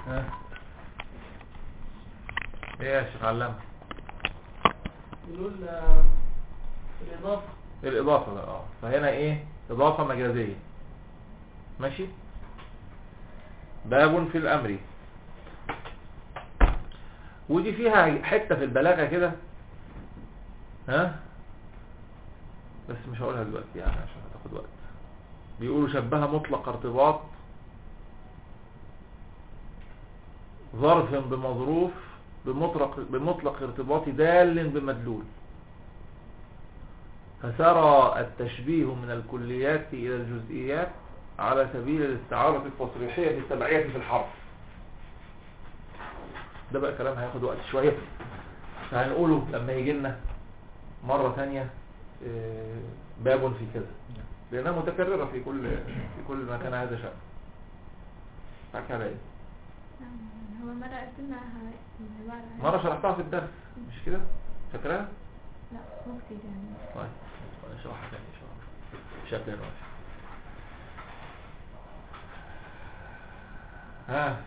ها ايه يا شيخ علام نقول آه، الإضافة الاضافة بقى اه فهنا ايه اضافة مجازية ماشي باب في الامر ودي فيها حتة في البلاغة كده ها بس مش هقولها دلوقتي يعني عشان هتاخد وقت بيقولوا شبه مطلق ارتباط ظرف بمظروف بمطلق, بمطلق ارتباط دال بمدلول فسرى التشبيه من الكليات إلى الجزئيات على سبيل الاستعارة التصريحية بالتبعية في الحرف ده بقى كلام هياخد وقت شوية فهنقوله لما يجي لنا مرة ثانية آه، باب في كذا لأنها متكررة في كل في كل ما كان هذا شأن حكى على ايه نعم هو مرة قلنا العبارة عن- مرة شرحتها في الدرس مش كده فاكراها لا مو كتير يعني طيب نشرحها تاني ان شاء الله بشكل واسع ها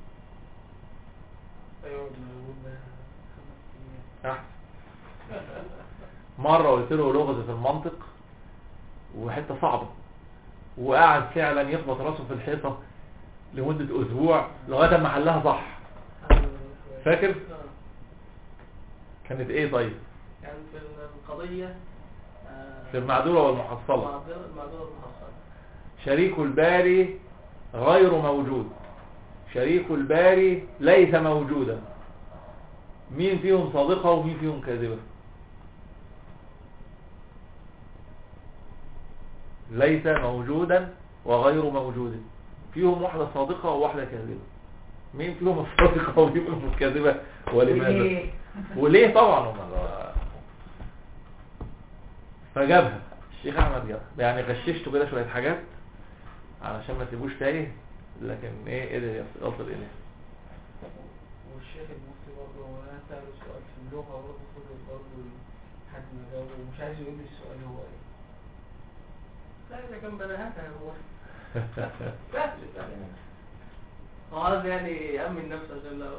أيوة بنقول خمس أيام احسن مرة قلت له لغز في المنطق وحتة صعبة وقعد فعلا يخبط راسه في الحيطة لمدة اسبوع لغاية ما حلها صح فاكر؟ آه. كانت ايه طيب يعني في القضية آه، في المعدولة والمحصلة المعدلة المعدلة المحصلة شريك الباري غير موجود شريك الباري ليس موجودا مين فيهم صادقة ومين فيهم كاذبة ليس موجودا وغير موجود فيهم واحدة صادقة وواحدة كاذبة مين فيهم الصادقة ومين فيهم الكاذبة ولماذا وليه طبعا هم فجابها الشيخ احمد جابها يعني غششته كده شوية حاجات علشان ما تبوش تايه لكن ايه قدر يصل اليه والشيخ المفتي برضه هو انا سأل سؤال في اللغة برضه فضل برضه لحد ما جاوبه ومش عايز يقول لي السؤال هو ايه لا إذا كان بلاهاتها هو سهل سهل هو عايز يعني يأمن نفسه عشان لو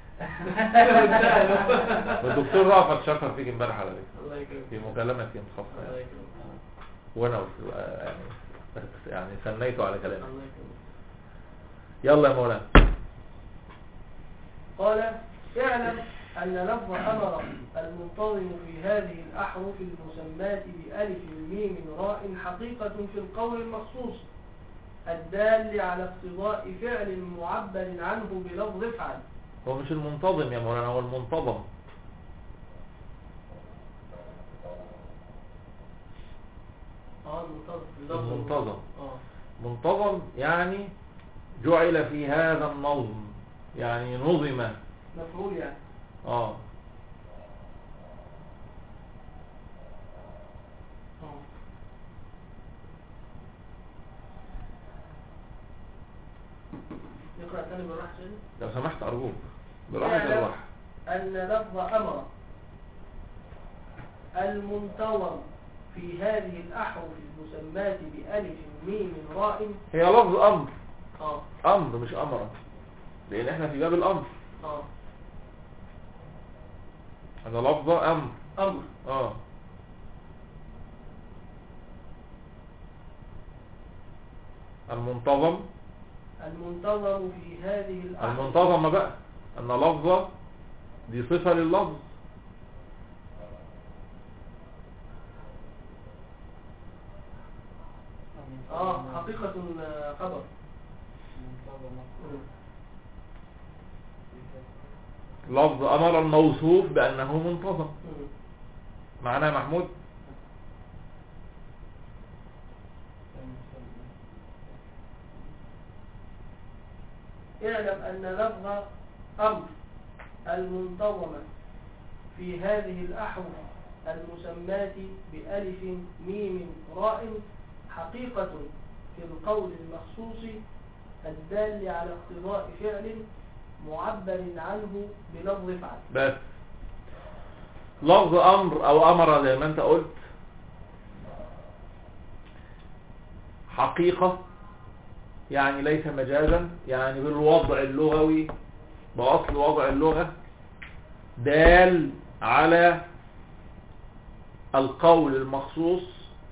والدكتور رأفت شكر فيك امبارح على فكرة الله يكرمك في مكالمة خاصة الله يعني. يكرمك وانا قلت له، يعني يعني ثنيته على كلامه الله يكرمك يلا يا مولانا قال اعلم أن لفظ أمر المنتظم في هذه الأحرف المسماة بألف ميم راء حقيقة في القول المخصوص الدال على اقتضاء فعل معبر عنه بلفظ افعل هو مش المنتظم يا مولانا هو المنتظم اه المنتظم اللفظ المنتظم. اه منتظم يعني جعل في هذا النظم يعني نظم مفعول يعني اه اه نقرأ تاني بالراحة كده لو سمحت ارجوك براحة اعلم الراحة أن لفظ أمر المنتظم في هذه الأحرف المسماة بألف ميم راء هي لفظ امر اه امر مش امر لان احنا في باب الامر اه انا لفظ امر أمر اه المنتظم المنتظم في هذه الأحرف المنتظم بقى ان لفظة دي صفة لللفظ اه حقيقة آه، خبر لفظ امر الموصوف بانه منتظم مم. معناه يا محمود اعلم أن لفظ أمر المنتظم في هذه الأحرف المسماة بألف ميم راء حقيقة في القول المخصوص الدال على اقتضاء فعل معبر عنه بلفظ فعل بس لفظ امر او امر زي ما انت قلت حقيقة يعني ليس مجازا يعني بالوضع اللغوي بأصل وضع اللغة دال على القول المخصوص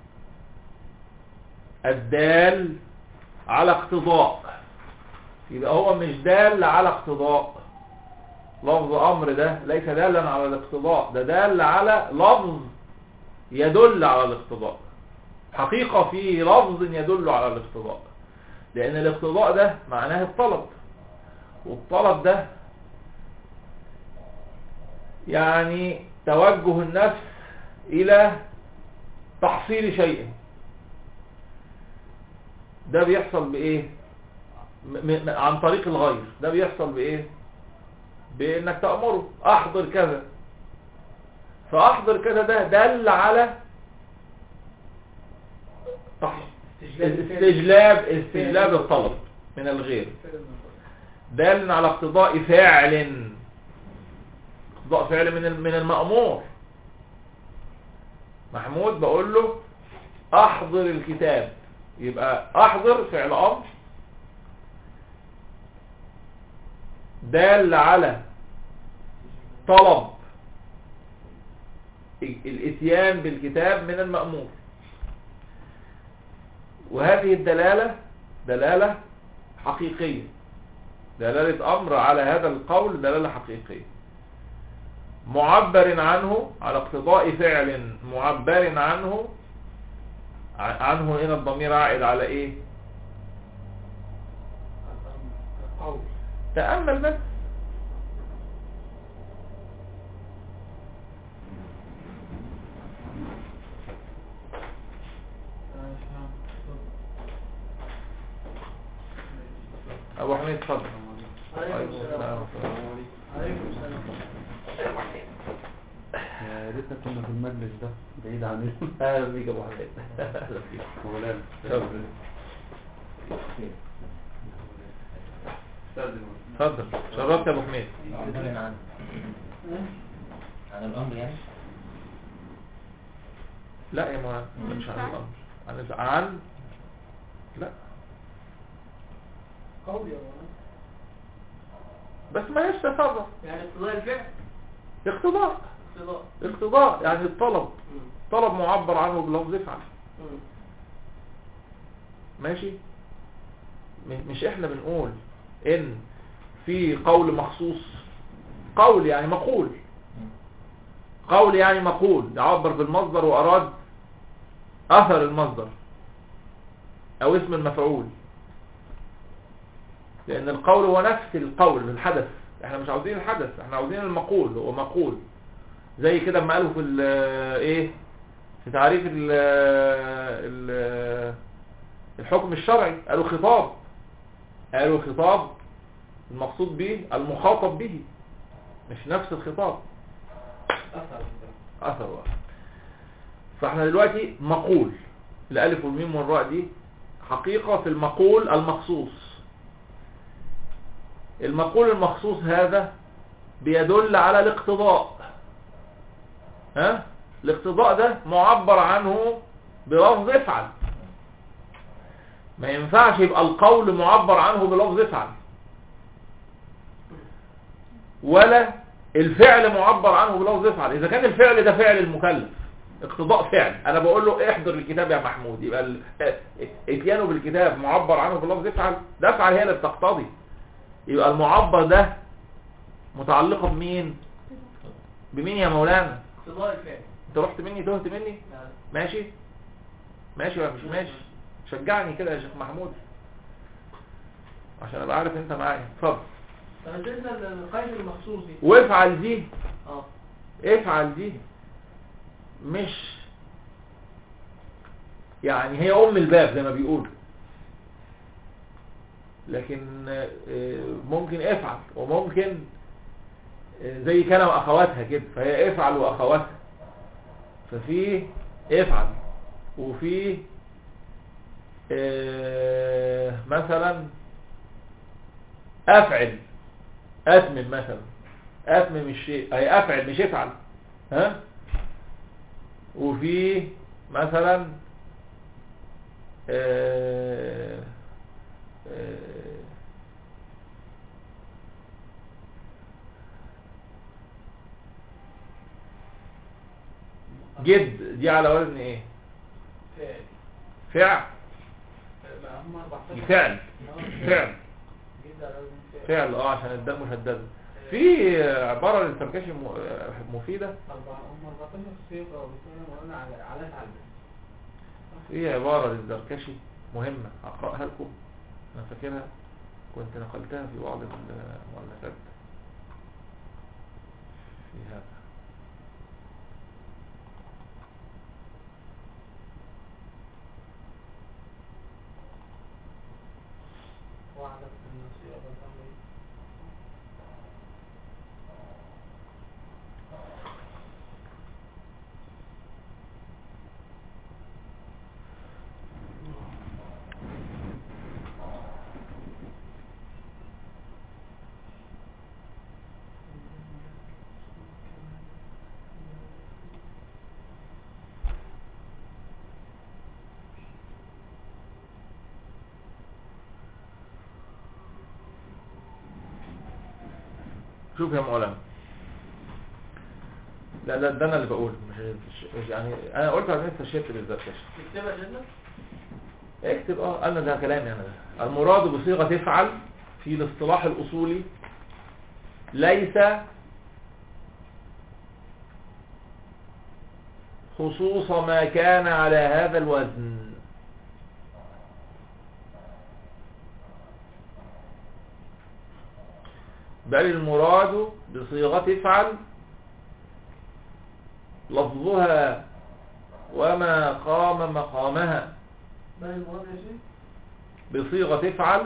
الدال على اقتضاء يبقى هو مش دال على اقتضاء لفظ امر ده ليس دالا على الاقتضاء ده دال على لفظ يدل على الاقتضاء حقيقة فيه لفظ يدل على الاقتضاء لان الاقتضاء ده معناه الطلب والطلب ده يعني توجه النفس الى تحصيل شيء ده بيحصل بايه م- م- عن طريق الغير ده بيحصل بايه بانك تأمره احضر كذا فاحضر كذا ده دل على تح- استجلاب استجلاب الطلب من الغير دال على اقتضاء فعل اقتضاء فعل من ال- من المأمور محمود بقول له احضر الكتاب يبقى احضر فعل امر دال على طلب ال- الاتيان بالكتاب من المأمور وهذه الدلالة دلالة حقيقية دلالة أمر على هذا القول دلالة حقيقية معبر عنه على اقتضاء فعل معبر عنه ع- عنه هنا الضمير عائد على ايه قول تأمل بس ابو حميد اتفضل عليكم السلام عليكم السلام يا ريتنا كنا في المجلس ده بعيد عننا اهلا بيك يا ابو حميد اهلا بيك مولانا اتفضل اتفضل شرفت يا ابو حميد عبارة عن عن الأمر يعني لا يا مولانا مش عن الامر عن عن لا قول يا مولانا بس ما هيش تصرف يعني اقتضاء الفعل اقتضاء اقتضاء اقتضاء يعني الطلب مم. طلب معبر عنه بلفظ افعل مم. ماشي م- مش احنا بنقول ان في قول مخصوص قول يعني مقول قول يعني مقول يعبر بالمصدر واراد اثر المصدر او اسم المفعول لان القول هو نفس القول الحدث احنا مش عاوزين الحدث احنا عاوزين المقول هو مقول زي كده ما قالوا في ال- ايه في تعريف ال ال الحكم الشرعي قالوا خطاب قالوا خطاب المقصود به المخاطب به مش نفس الخطاب أثر اثر واحد فاحنا دلوقتي مقول الالف والميم والراء دي حقيقة في المقول المخصوص المقول المخصوص هذا بيدل على الاقتضاء ها الاقتضاء ده معبر عنه بلفظ افعل ما ينفعش يبقى القول معبر عنه بلفظ افعل ولا الفعل معبر عنه بلفظ افعل اذا كان الفعل ده فعل المكلف اقتضاء فعل انا بقول له احضر الكتاب يا محمود يبقى ال- اتيانه بالكتاب معبر عنه بلفظ افعل ده افعل هي اللي بتقتضي يبقى المعبر ده متعلقة بمين بمين يا مولانا اقتضاء الفعل انت رحت مني تهت مني يعني ماشي ماشي ولا مش ماشي شجعني كده يا شيخ محمود عشان ابقى عارف انت معايا اتفضل فنزلنا القيد المخصوص دي وافعل دي اه افعل دي مش يعني هي ام الباب زي ما بيقولوا لكن آه، ممكن افعل وممكن آه، زي كان واخواتها كده فهي افعل واخواتها ففي افعل وفي آه، مثلا افعل اتمم مثلا اتمم الشيء اي افعل مش افعل ها وفي مثلا آه، آه، جد دي على وزن ايه فعل فعل بقى هم 14 دي فعل آه، فعل جد على وزن فعل فعل اه عشان الدال مشدده في عبارة للتركشي م- مفيدة أربعة هم 14 صيغة وبيتكلموا قلنا على على تعلم في عبارة للزركشي مهمة أقرأها لكم أنا فاكرها كنت نقلتها في بعض المؤلفات في هذا واعلم أن صيغ الأمر شوف يا مولانا لا ده, ده انا اللي بقول مش مش- مش يعني انا قلت على نفس الشيء للزركشي تكتبها جنة اكتب اه انا ده كلامي انا ده المراد بصيغة افعل في الاصطلاح الاصولي ليس خصوص ما كان على هذا الوزن بل المراد بصيغة افعل لفظها وما قام مقامها ما المراد يا شيخ؟ بصيغة افعل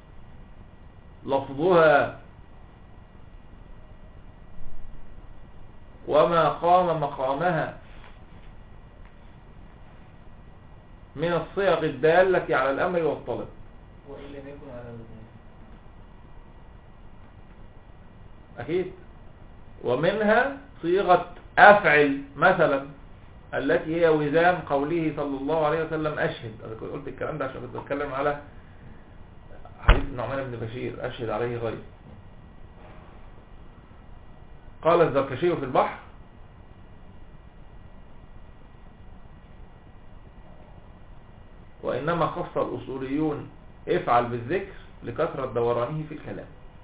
لفظها وما قام مقامها من الصيغ الدالة على الأمر والطلب وإن لم يكن على وزنه أكيد ومنها صيغة أفعل مثلا التي هي وزام قوله صلى الله عليه وسلم أشهد أنا كنت قلت الكلام ده عشان كنت بتكلم على حديث النعمان بن بشير أشهد عليه غير قال الزركشي في البحر وإنما خص الأصوليون افعل بالذكر لكثرة دورانه في الكلام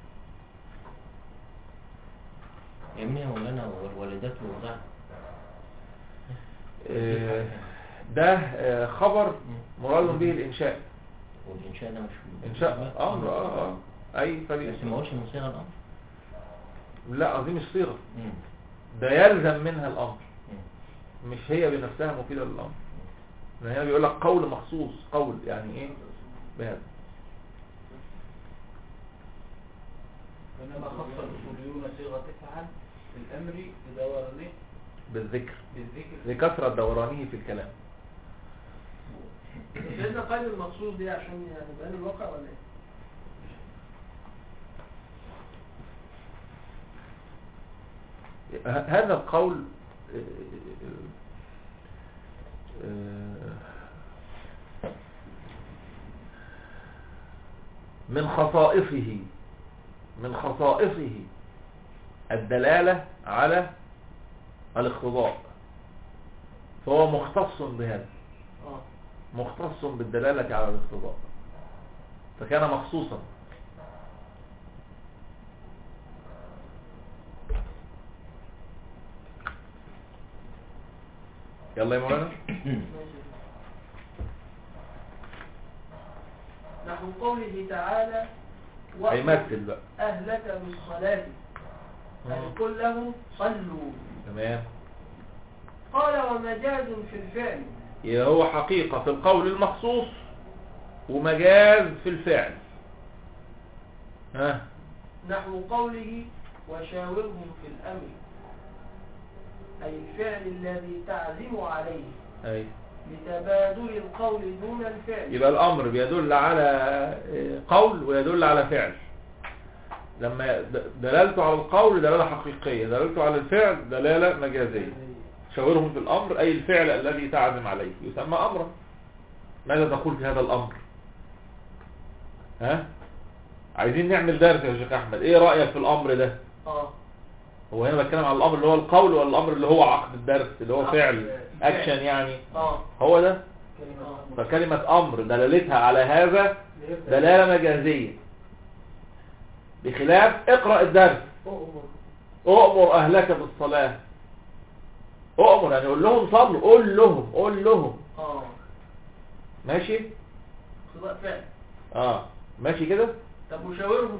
يمني يا مولانا والوالدات وضع آه، ده آه، خبر مراد به الإنشاء والإنشاء ده مش إنشاء أمر آه آه أي فلي بس ما قولش من صيغ الأمر لا دي مش صيغة مم. ده يلزم منها الأمر مم. مش هي بنفسها مفيدة للأمر لأن هنا بيقول لك قول مخصوص قول يعني إيه بهذا وإنما خص الأصوليون صيغة افعل بالأمر بدورانه بالذكر بالذكر لكثرة دورانه في الكلام سيدنا قال المخصوص دي عشان يعني بيان الواقع ولا ايه؟ ه- هذا القول آه، آه، من خصائصه من خصائصه الدلالة على الاقتضاء فهو مختص بهذا اه مختص بالدلالة على الاقتضاء فكان مخصوصا يلا يا مولانا ماشي نحو قوله تعالى وأمر هيمثل بقى أهلك بالصلاة أي قل لهم صلوا تمام قال ومجاز في الفعل يبقى هو حقيقة في القول المخصوص ومجاز في الفعل ها نحو قوله وشاورهم في الأمر أي الفعل الذي تعزم عليه اي لتبادل القول دون الفعل يبقى الامر بيدل على آه، قول ويدل على فعل لما د- دلالته على القول دلالة حقيقية دلالته على الفعل دلالة مجازية شاورهم في الامر اي الفعل الذي تعزم عليه يسمى امرا ماذا تقول في هذا الامر ها عايزين نعمل درس يا شيخ احمد ايه رايك في الامر ده اه هو هنا بتكلم على الامر اللي هو القول ولا الامر اللي هو عقد الدرس اللي هو عقد- فعل فعل. اكشن يعني اه هو ده كلمة أمر. فكلمة امر دلالتها على هذا دلالة مجازية بخلاف اقرأ الدرس أؤمر اؤمر اهلك بالصلاة اؤمر يعني قول لهم صلوا قول لهم قول لهم اه ماشي اقتضاء فعل اه ماشي كده طب وشاورهم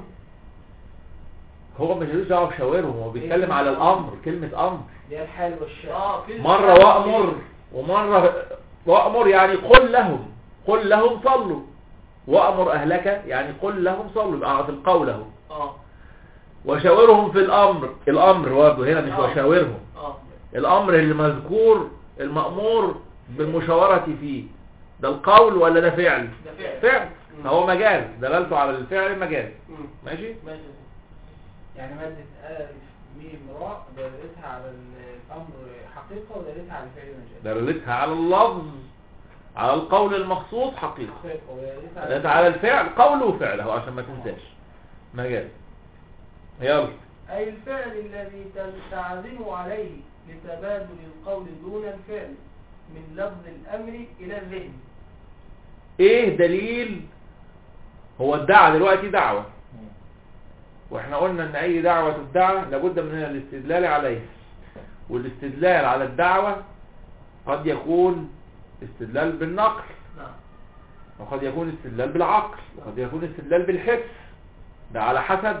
هو مش ملوش دعوه بشاورهم هو بيتكلم على الامر كلمة امر اللي هي الحال والشأن اه في مرة وأمر ومرة وأمر يعني قل لهم قل لهم صلوا وأمر أهلك يعني قل لهم صلوا يبقى في القول اهو اه وشاورهم في الأمر الأمر برضه هنا مش آه. وشاورهم اه الأمر اللي مذكور المأمور بالمشاورة فيه ده القول ولا ده فعل ده فعل فعل مم. فهو مجاز دلالته على الفعل مجاز مم. ماشي ماشي يعني مادة ألف ميم راء دلالتها على الأمر حقيقة ودلالتها على الفعل مجاز دلالتها على اللفظ على القول المقصود حقيقة حقيقة ودلالتها دلالتها على الفعل قول وفعل اهو عشان ما تنساش مجاز يلا أي الفعل الذي تعزم عليه لتبادل القول دون الفعل من لفظ الأمر إلى الذهن ايه دليل هو ادعى دلوقتي دعوة مم. واحنا قلنا ان اي دعوة تدعى لابد من الاستدلال عليها والاستدلال على الدعوة قد يكون استدلال بالنقل نعم وقد يكون استدلال بالعقل وقد يكون استدلال بالحس ده على حسب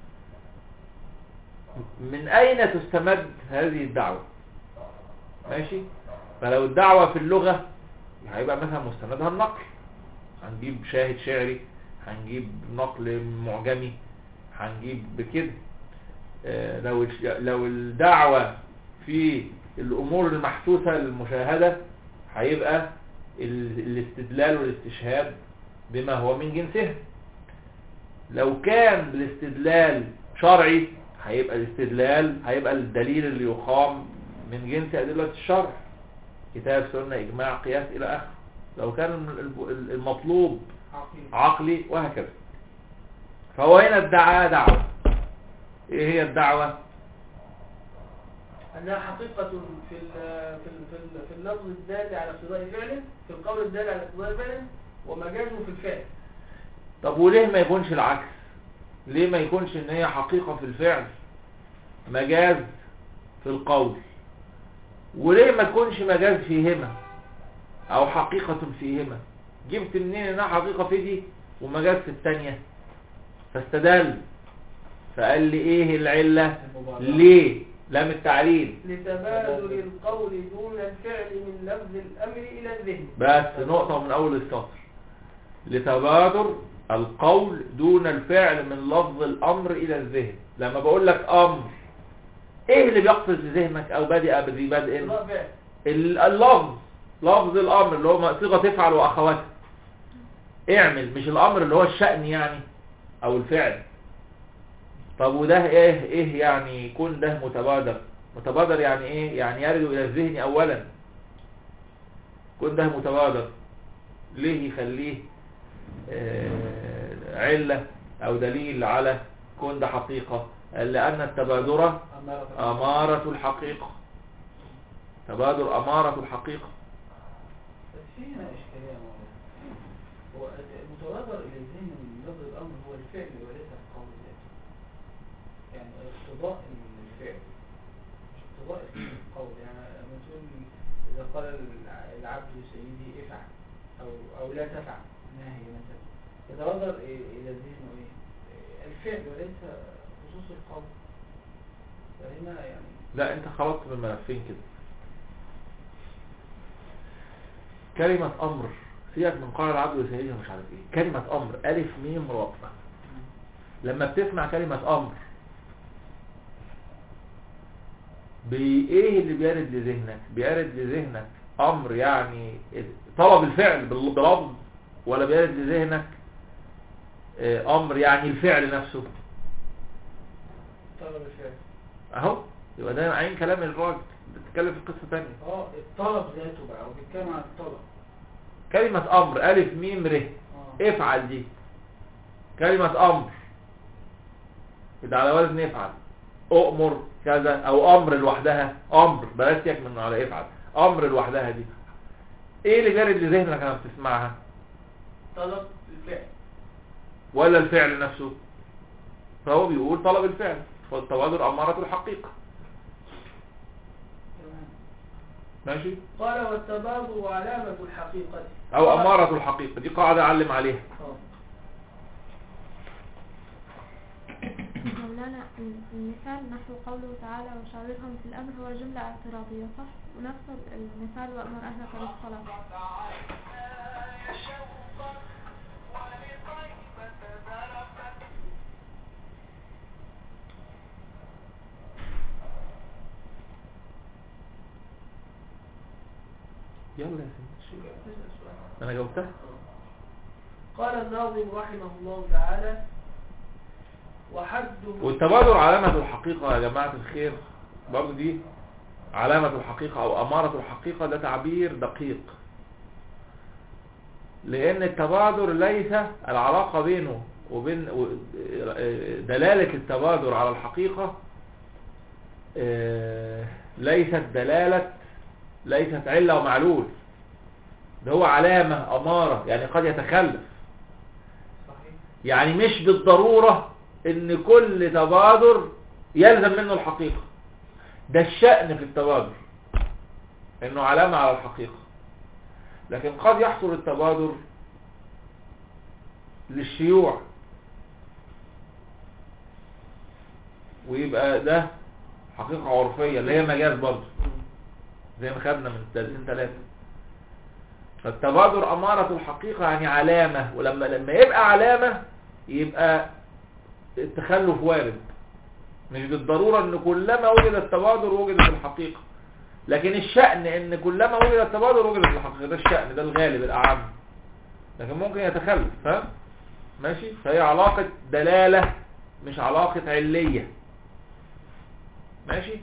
من اين تستمد هذه الدعوة ماشي فلو الدعوة في اللغة هيبقى مثلا مستندها النقل هنجيب شاهد شعري هنجيب نقل معجمي هنجيب بكده آه، لو الش- لو الدعوة في الامور المحسوسة للمشاهدة هيبقى ال- الاستدلال والاستشهاد بما هو من جنسها لو كان الاستدلال شرعي هيبقى الاستدلال هيبقى الدليل اللي يقام من جنس أدلة الشرع كتاب سنة إجماع قياس إلى آخره لو كان الم- ال- المطلوب عقيم عقلي وهكذا فهو هنا ادعى دعوة ايه هي الدعوة أنها حقيقة في ال في ال في, ال في اللفظ الدال على اقتضاء فعله في القول الدال على اقتضاء فعله ومجازه في الفعل طب وليه ما يكونش العكس ليه ما يكونش ان هي حقيقة في الفعل مجاز في القول وليه ما تكونش مجاز فيهما او حقيقة فيهما جبت منين انها حقيقة في دي ومجاز في التانية فاستدل فقال لي ايه العلة ليه لام التعليل لتبادل القول دون الفعل من لفظ الأمر إلى الذهن بس نقطة من أول السطر لتبادر القول دون الفعل من لفظ الأمر إلى الذهن لما بقول لك أمر إيه اللي بيقصد لذهنك أو بدأ بذي بدء اقتضاء فعل ال- اللفظ لفظ الأمر اللي هو صيغة تفعل وأخواتها اعمل مش الأمر اللي هو الشأن يعني أو الفعل طب وده إيه إيه يعني يكون ده متبادر متبادر يعني إيه يعني يرد إلى الذهن أولا كون ده متبادر ليه يخليه آه، علة او دليل على كون ده حقيقة قال لان التبادر امارة الحقيقة تبادر امارة الحقيقة بس في هنا إشكالية يا مولانا هو المتبادر إلى الذهن من لفظ الأمر هو الفعل وليس القول ذاته يعني اقتضاء الفعل مش اقتضاء القول يعني لما تقول إذا قال الع- العبد سيدي افعل أو أو لا تفعل نهي مثلا يتبادر إ- إلى الذهن إيه؟ الفعل وليس خصوص القول فهنا يعني لا انت خلطت من ملفين كده كلمة امر سيبك من قال العبد وسيدي مش عارف ايه كلمة امر الف ميم راء لما بتسمع كلمة امر بايه اللي بيرد لذهنك بيرد لذهنك امر يعني طلب الفعل بال- بلفظ ولا بيرد لذهنك آه، امر يعني الفعل نفسه طلب الفعل اهو يبقى ده عين كلام الراجل بتتكلم في قصة تانية اه الطلب ذاته بقى وبيتكلم عن الطلب كلمة امر الف ميم ر اه افعل دي كلمة امر ده على وزن افعل اؤمر كذا او امر لوحدها امر بلاش سيبك من على افعل امر لوحدها دي ايه اللي جاري لذهنك لما بتسمعها طلب الفعل ولا الفعل نفسه فهو بيقول طلب الفعل والتبادر امارة الحقيقة تمام ماشي قال والتبادر علامة الحقيقة او امارة الحقيقة دي قاعدة اعلم عليها آه. مولانا المثال نحو قوله تعالى وشاورهم في الأمر هو جملة اعتراضية صح ونفس المثال وأمر أهلك بالصلاة يلا يا سيدي تسأل سؤال. انا جاوبتها قال الناظم رحمه الله تعالى وحده والتبادر علامة الحقيقة يا جماعة الخير برضه دي علامة الحقيقة او امارة الحقيقة ده تعبير دقيق لان التبادر ليس العلاقة بينه وبين و- دلالة التبادر على الحقيقة آه، ليست دلالة ليست علة ومعلول ده هو علامة امارة يعني قد يتخلف صحيح يعني مش بالضرورة ان كل تبادر يلزم منه الحقيقة ده الشأن في التبادر انه علامة على الحقيقة لكن قد يحصل التبادر للشيوع ويبقى ده حقيقة عرفية اللي هي مجاز برضه زي ما خدنا من الدرسين ثلاثة فالتبادر أمارة الحقيقة يعني علامة ولما لما يبقى علامة يبقى التخلف وارد مش بالضرورة ان كلما وجد التبادر وجدت الحقيقة لكن الشأن ان كلما وجد التبادر وجدت الحقيقة ده الشأن ده الغالب الأعم لكن ممكن يتخلف ها ماشي فهي علاقة دلالة مش علاقة علية ماشي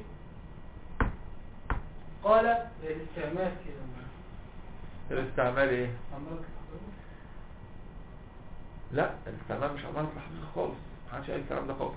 قال الاستعمال كده الاستعمال ايه أمرك الحقيقة. لا الاستعمال مش عمارة الحقيقة خالص محدش قال الكلام ده خالص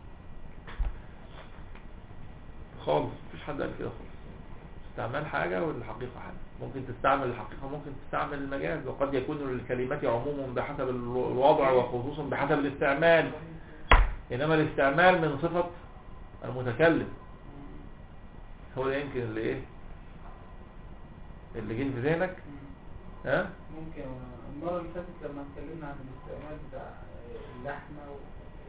خالص مفيش حد قال كده خالص استعمال حاجة والحقيقة حاجة ممكن تستعمل الحقيقة ممكن تستعمل المجاز وقد يكون للكلمات عموم بحسب الوضع وخصوص بحسب الاستعمال إنما الاستعمال من صفة المتكلم هو ده يمكن اللي ايه اللي جه في ذهنك ها ممكن المرة اللي فاتت لما اتكلمنا عن الاستعمال بتاع اللحمة و...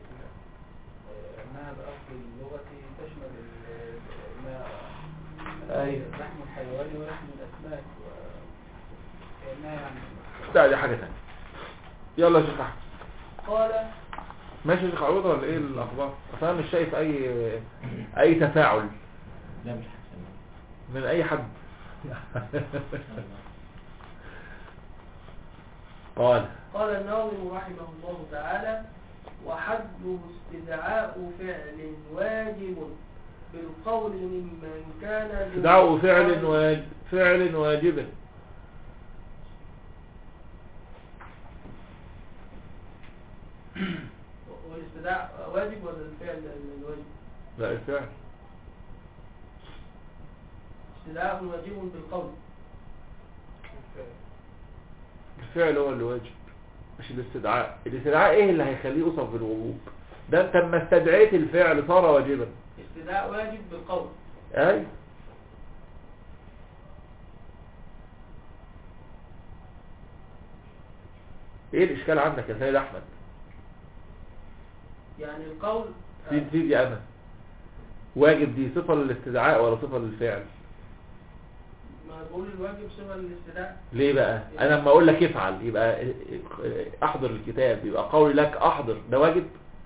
انها باصل اللغتي تشمل ال- ما أيوة. لحم الحيوان ولحم الاسماك و... كانها يعني لا دي حاجة تانية يلا يا شيخ احمد قال ماشي يا شيخ عروضة ولا ايه الاخبار اصل انا مش شايف اي اي تفاعل لا مش حسن من اي حد قال قال الناظم رحمه الله تعالى وحده استدعاء فعل واجب بالقول ممن كان استدعاء فعل واجب فعل واجب والاستدعاء واجب ولا الفعل الواجب لا الفعل استدعاء واجب بالقول الفعل هو اللي واجب مش الاستدعاء الاستدعاء ايه اللي هيخليه يوصف بالوجوب ده انت لما استدعيت الفعل صار واجبا استدعاء واجب بالقول اي ايه الاشكال عندك يا سيد احمد يعني القول سيد سيدي انا واجب دي صفة للاستدعاء ولا صفة للفعل ما بقول الواجب صفة للاستدعاء ليه بقى انا لما اقول لك افعل يبقى احضر الكتاب يبقى قولي لك احضر ده واجب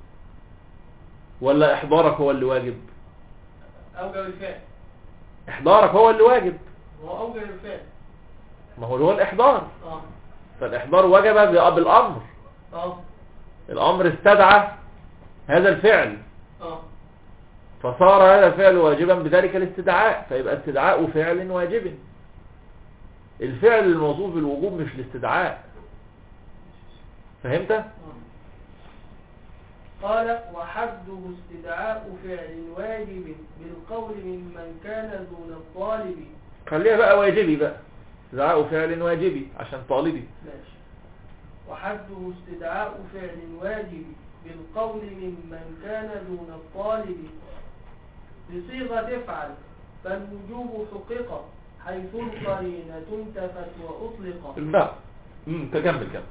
ولا احضارك هو اللي واجب أوجب الفعل احضارك هو اللي واجب هو أوجب الفعل ما هو اللي هو الاحضار اه فالاحضار وجب ب- بالامر اه الامر استدعى هذا الفعل اه فصار هذا الفعل واجبا بذلك الاستدعاء فيبقى استدعاء فعل واجب الفعل الموصوف بالوجوب مش الاستدعاء فهمت اه قال وحده استدعاء فعل واجب بالقول ممن كان دون الطالب خليها بقى واجبي بقى استدعاء فعل واجبي عشان طالبي ماشي وحده استدعاء فعل واجب بالقول ممن كان دون الطالب بصيغة افعل فالوجوب حقق حيث القرينة انتفت وأطلق الباء امم تكمل كمل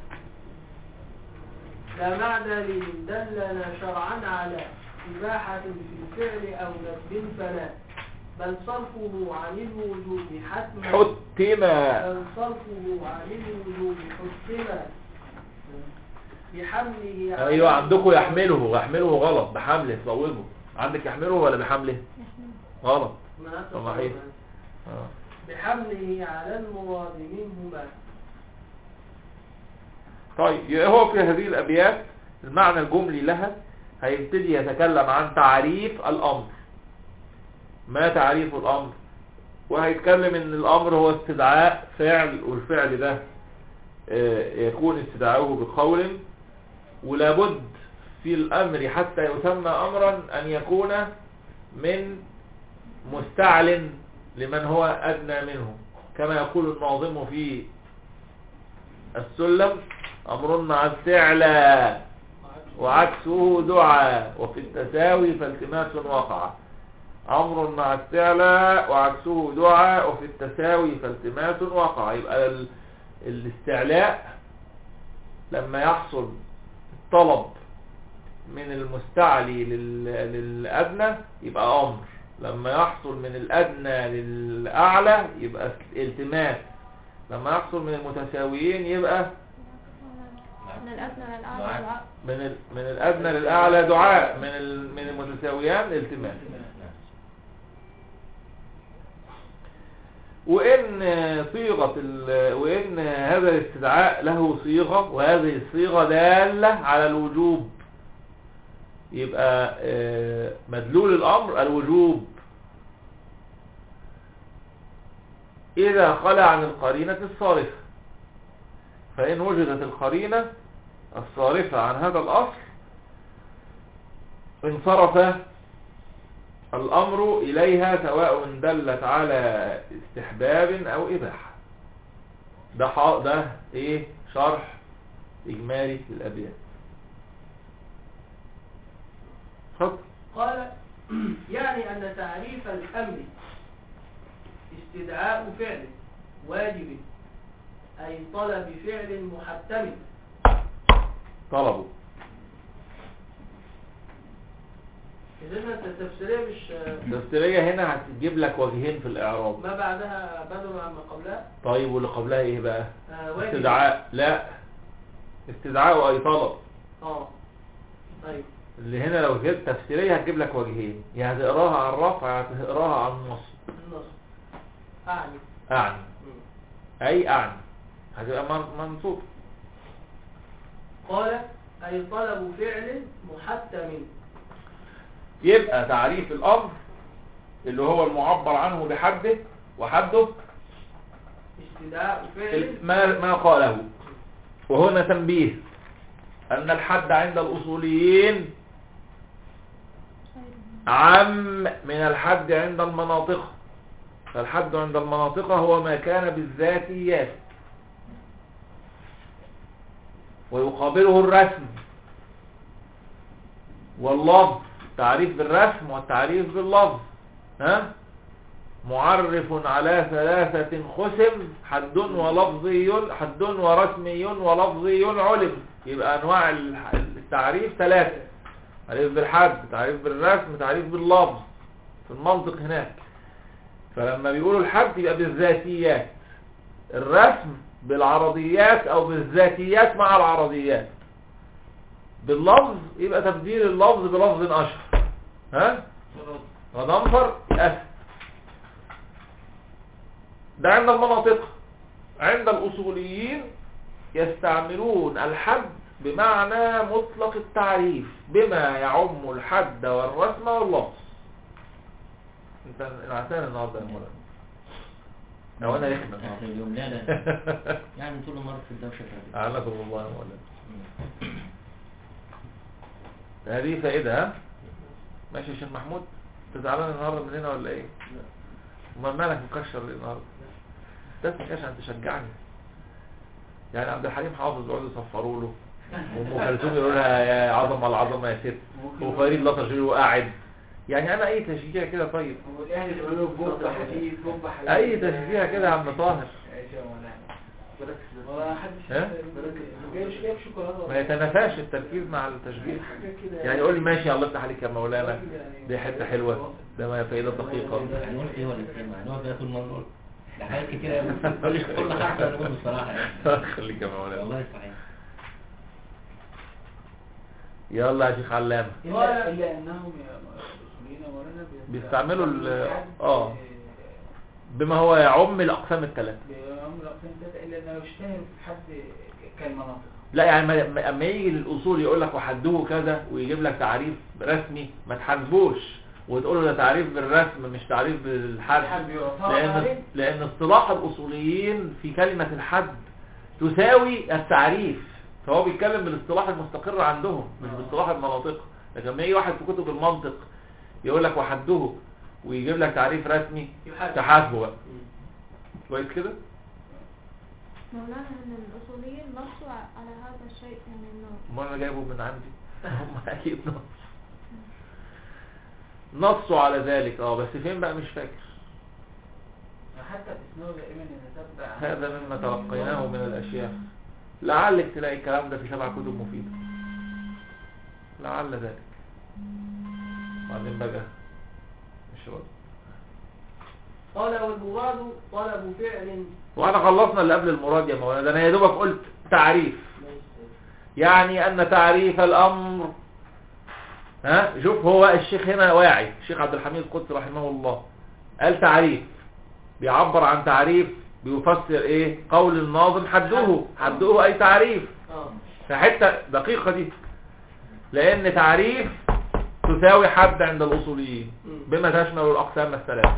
لا معنى لمن دلنا شرعا على إباحة في الفعل أو ندب فلا بل صرفه عن الوجوب حتما حتما بل صرفه عن الوجوب حتما بحمله على ايوه عندكم يحمله يحمله غلط بحمله صوبه عندك يحمله ولا بحمله يحمل غلط ما صحيح. اه بحمله على المراد منهما طيب يبقى هو في هذه الأبيات المعنى الجملي لها هيبتدي يتكلم عن تعريف الأمر ما تعريف الأمر وهيتكلم ان الأمر هو استدعاء فعل والفعل ده آه، يكون استدعاؤه بقول ولابد في الأمر حتى يسمى أمرا أن يكون من مستعل لمن هو أدنى منه كما يقول الناظم في السلم أمر مع استعلى وعكسه دعاء وفي التساوي فالتماس وقع أمر مع استعلاء وعكسه دعاء وفي التساوي فالتماس وقع يبقى ال- الاستعلاء لما يحصل الطلب من المستعلي لل- للأدنى يبقى أمر لما يحصل من الأدنى للأعلى يبقى التماس لما يحصل من المتساويين يبقى من الأدنى للأعلى دعاء. دعاء من ال- من الأدنى للأعلى دعاء من ال- من المتساويان التماس وإن صيغة ال- وإن هذا الاستدعاء له صيغة وهذه الصيغة دالة على الوجوب يبقى آه، مدلول الأمر الوجوب إذا خلى عن القرينة الصارفة فإن وجدت القرينة الصارفة عن هذا الأصل انصرف الأمر إليها سواء دلت على استحباب أو إباحة ده ح- ده إيه شرح إجمالي للأبيات اتفضل قال يعني أن تعريف الأمر استدعاء فعل واجب أي طلب فعل محتم طلبوا إذن التفسيرية مش التفسيرية هنا هتجيب لك وجهين في الإعراب ما بعدها بدل عما قبلها طيب واللي قبلها إيه بقى آه، واجب استدعاء لا استدعاء أي طلب اه طيب اللي هنا لو جبت تفسيرية هتجيب لك وجهين يا هتقراها عن الرفع يا هتقراها عن النصب النص أعني أعني مم. أي أعني هتبقى من- منصوب قال أي طلب فعل محتم يبقى تعريف الأمر اللي هو المعبر عنه بحده وحده استدعاء فعل ال- ما ما قاله وهنا تنبيه أن الحد عند الأصوليين عم من الحد عند المناطق فالحد عند المناطق هو ما كان بالذاتيات ويقابله الرسم واللفظ تعريف بالرسم والتعريف باللفظ ها معرف على ثلاثة خسم حد ولفظي حد ورسمي ولفظي علم يبقى أنواع الح- التعريف ثلاثة تعريف بالحد تعريف بالرسم تعريف باللفظ في المنطق هناك فلما بيقولوا الحد يبقى بالذاتيات الرسم بالعرضيات او بالذاتيات مع العرضيات باللفظ يبقى تبديل اللفظ بلفظ اشهر ها غضنفر اسد ده عند المناطق عند الاصوليين يستعملون الحد بمعنى مطلق التعريف بما يعم الحد والرسم واللفظ انت نعسان النهارده يا مولانا لو انا رخم اخر النهارده اليوم لا لا يعني طول النهار في الدوشه كده اعانكم الله يا مولانا هذه فائدة ها ماشي يا شيخ محمود انت زعلان النهارده مننا ولا ايه امال مالك مكشر ليه النهارده بس ما كانش عشان تشجعني يعني عبد الحليم حافظ يقعدوا يصفروا له وام كلثوم يقولوا لها يا عظمه العظمه يا ست وفريد لطش يقول قاعد يعني انا اي تشجيع كده طيب هو الاهلي بيقول له بوب حديد بوب حديد اي تشجيع كده يا عم طاهر ماشي يا مولانا ولا حدش ها؟ جايبش جايب شوكولاته ما يتنافاش التركيز مع التشجيع حاجه كده يعني يقول لي ماشي الله يفتح عليك يا مولانا دي حته حلوه ده ما فائده دقيقه هنقول ايه ولا ايه هنقعد بقى طول ما نقول ده حاجات كتير قوي مش كل حاجه نقول بصراحه يعني خليك يا مولانا والله صحيح يلا يا شيخ علامه الا الا انهم يا الاصوليين يا مولانا بيستعملوا ال- حد- آه. بما هو يعم الاقسام الثلاثه بيعملوا الاقسام ده الا انه يشتهر في حد كالمناطق لا يعني ما- ما- اما يجي الاصول يقول لك وحده كذا ويجيب لك تعريف رسمي ما تحاسبوش وتقول له ده تعريف بالرسم مش تعريف بالحد الحد بيعترض لان عليه. لان اصطلاح الاصوليين في كلمه الحد تساوي التعريف فهو بيتكلم بالاصطلاح المستقر عندهم مش آه. باصطلاح المناطق لكن لما يجي واحد في كتب المنطق يقول لك وحده ويجيب لك تعريف رسمي يحاسب. تحاسبه بقى كويس كده مولانا ان الاصوليين نصوا على هذا الشيء يعني انه ما انا جايبه من عندي هم اكيد نص نصوا على ذلك اه بس فين بقى مش فاكر حتى الاسناد دائما يتتبع هذا مما تلقيناه من الاشياء لعلك تلاقي الكلام ده في سبع كتب مفيدة لعل ذلك بعدين بقى مش راضي قال والمراد طلب فعل واحنا خلصنا اللي قبل المراد يا مولانا ده انا يا دوبك قلت تعريف يعني ان تعريف الامر ها شوف هو الشيخ هنا واعي الشيخ عبد الحميد القدسي رحمه الله قال تعريف بيعبر عن تعريف بيفسر ايه قول الناظم حده حده اي تعريف اه فحته دقيقه دي لان تعريف تساوي حد عند الاصوليين بما تشمل الاقسام الثلاثه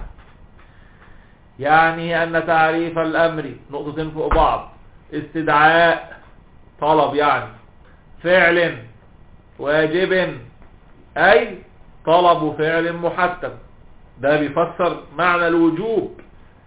يعني ان تعريف الامر نقطتين فوق بعض استدعاء طلب يعني فعل واجب اي طلب فعل محتم ده بيفسر معنى الوجوب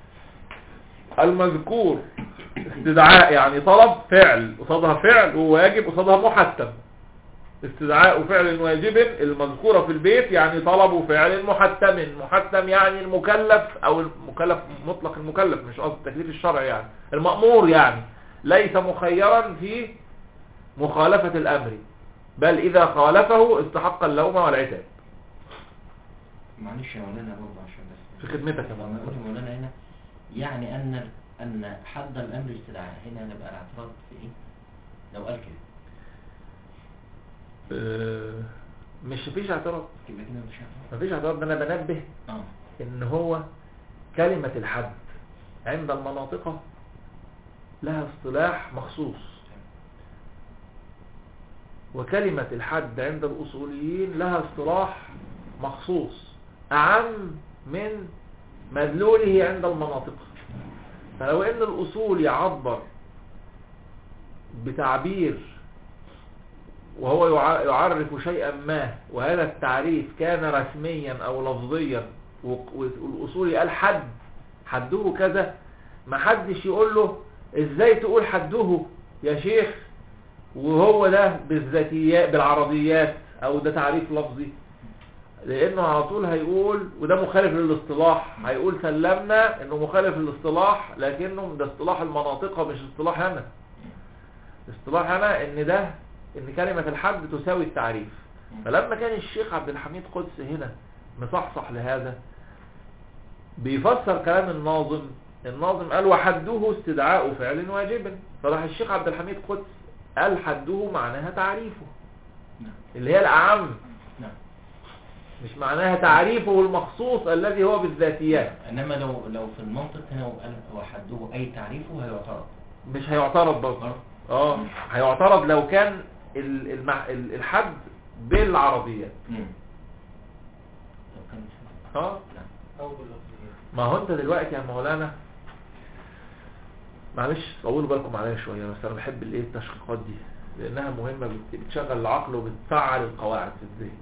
المذكور استدعاء يعني طلب فعل قصادها فعل وواجب قصادها محتم استدعاء فعل واجب المذكورة في البيت يعني طلب فعل محتم محتم يعني المكلف او المكلف مطلق المكلف مش قصد التكليف الشرعي يعني المأمور يعني ليس مخيرا في مخالفة الامر بل اذا خالفه استحق اللوم والعتاب معلش يا مولانا برضه عشان بس في خدمتك يا لما مولانا. نقول مولانا هنا يعني ان ان حد الامر استدعاء هنا نبقى الاعتراض في ايه لو قال كده آه، مش فيش اعتراض يبقى كده مش اعتراض مفيش اعتراض ده انا بنبه اه ان هو كلمة الحد عند المناطق لها اصطلاح مخصوص وكلمة الحد عند الأصوليين لها اصطلاح مخصوص أعم من مدلوله عند المناطق فلو ان الأصول يعبر بتعبير وهو يع- يعرف شيئا ما وهذا التعريف كان رسميا او لفظيا و- والاصولي قال حد حده كذا ما حدش يقول له ازاي تقول حده يا شيخ وهو ده بالذاتيات بالعربيات او ده تعريف لفظي لانه على طول هيقول وده مخالف للاصطلاح هيقول سلمنا انه مخالف للاصطلاح لكنه ده اصطلاح المناطق مش اصطلاح انا اصطلاح انا ان ده ان كلمة الحد تساوي التعريف فلما كان الشيخ عبد الحميد قدس هنا مصحصح لهذا بيفسر كلام الناظم الناظم قال وحده استدعاء فعل واجب فراح الشيخ عبد الحميد قدس قال حده معناها تعريفه نعم اللي هي الأعم نعم مش معناها تعريفه المخصوص الذي هو بالذاتيات انما لو لو في المنطق هنا وقال وحده اي تعريفه هيعترض مش هيعترض برضه برضه اه هيعترض لو كان ال- المع... ال- الحد بالعربيات مم. لو كان اه نعم او باللفظيات ما هو انت دلوقتي يا مولانا معلش طولوا بالكم عليا شويه بس انا بحب الايه التشقيقات دي لانها مهمة بت- بتشغل العقل وبتفعل القواعد في الذهن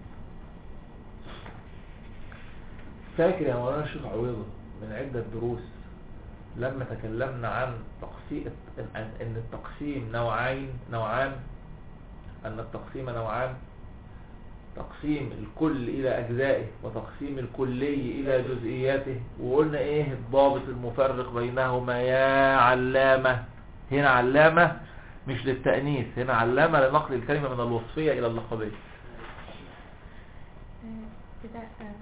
فاكر يا مولانا الشيخ عويضة من عدة دروس لما تكلمنا عن تقسيم ان إن التقسيم نوعين نوعان ان التقسيم نوعان تقسيم الكل الى اجزائه وتقسيم الكلي الى جزئياته وقلنا ايه الضابط المفرق بينهما يا علامة هنا علامة مش للتأنيث هنا علامة لنقل الكلمة من الوصفية الى اللقبية آه، كده آه،